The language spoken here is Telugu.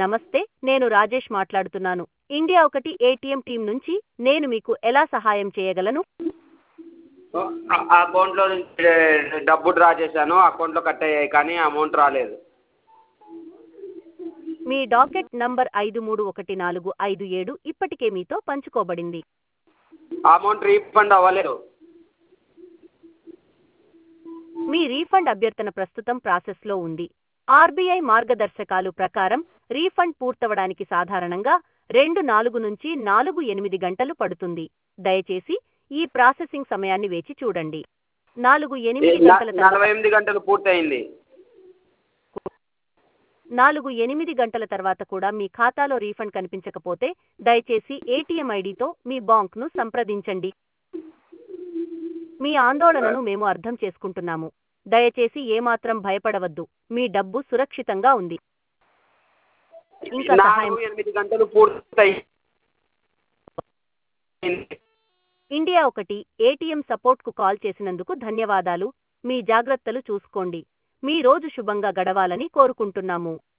నమస్తే నేను రాజేష్ మాట్లాడుతున్నాను ఇండియా ఒకటి ఏటీఎం టీం నుంచి నేను మీకు ఎలా సహాయం చేయగలను ఆ అకౌంట్లో నుంచి డబ్బు డ్రా చేశాను అకౌంట్లో కట్ అయ్యాయి కానీ అమౌంట్ రాలేదు మీ డాకెట్ నంబర్ ఐదు మూడు ఒకటి నాలుగు ఐదు ఏడు ఇప్పటికే మీతో పంచుకోబడింది అమౌంట్ రీఫండ్ అవ్వలేదు మీ రీఫండ్ అభ్యర్థన ప్రస్తుతం ప్రాసెస్లో ఉంది ఆర్బీఐ మార్గదర్శకాలు ప్రకారం రీఫండ్ పూర్తవడానికి సాధారణంగా రెండు నాలుగు నుంచి నాలుగు ఎనిమిది గంటలు పడుతుంది దయచేసి ఈ ప్రాసెసింగ్ సమయాన్ని వేచి చూడండి నాలుగు ఎనిమిది న- గంటల తర్వాత నలభై ఎనిమిది గంటలు పూర్తయింది నాలుగు ఎనిమిది గంటల తర్వాత కూడా మీ ఖాతాలో రీఫండ్ కనిపించకపోతే దయచేసి ఏటీఎం ఐడితో మీ బాంక్ను సంప్రదించండి మీ ఆందోళనను మేము అర్థం చేసుకుంటున్నాము దయచేసి ఏమాత్రం భయపడవద్దు మీ డబ్బు సురక్షితంగా ఉంది ఇంకా సహాయం నాలుగు ఎనిమిది గంటలు పూర్తయి ఇండియా ఒకటి ఏటీఎం సపోర్ట్కు కాల్ చేసినందుకు ధన్యవాదాలు మీ జాగ్రత్తలు చూసుకోండి మీ రోజు శుభంగా గడవాలని కోరుకుంటున్నాము